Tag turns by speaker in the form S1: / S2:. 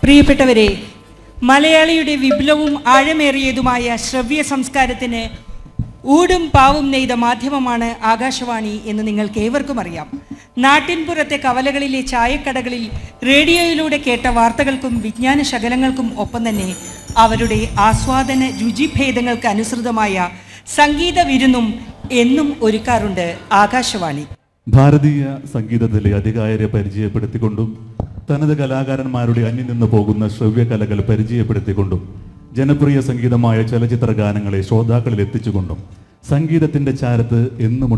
S1: പ്രിയപ്പെട്ടവരെ മലയാളിയുടെ വിപ്ലവവും ആഴമേറിയതുമായ ശ്രവ്യ സംസ്കാരത്തിന് ഊടും പാവും നെയ്ത മാധ്യമമാണ് ആകാശവാണി എന്ന് നിങ്ങൾക്ക് ഏവർക്കും അറിയാം നാട്ടിൻപുറത്തെ കവലകളിലെ ചായക്കടകളിൽ റേഡിയോയിലൂടെ കേട്ട വാർത്തകൾക്കും വിജ്ഞാന ശകലങ്ങൾക്കും ഒപ്പം തന്നെ അവരുടെ ആസ്വാദന രുചിഭേദങ്ങൾക്ക് അനുസൃതമായ സംഗീത വിരുന്നും എന്നും ഒരുക്കാറുണ്ട് ആകാശവാണി
S2: ഭാരതീയ സംഗീതത്തിലെ അധികായരെ പരിചയപ്പെടുത്തിക്കൊണ്ടും തനത് കലാകാരന്മാരുടെ അന്യം നിന്ന് പോകുന്ന ശ്രവ്യകലകൾ പരിചയപ്പെടുത്തിക്കൊണ്ടും ജനപ്രിയ സംഗീതമായ ചലച്ചിത്ര ഗാനങ്ങളെ ശ്രോതാക്കളിൽ എത്തിച്ചുകൊണ്ടും സംഗീതത്തിന്റെ ചാരത്ത് എന്നും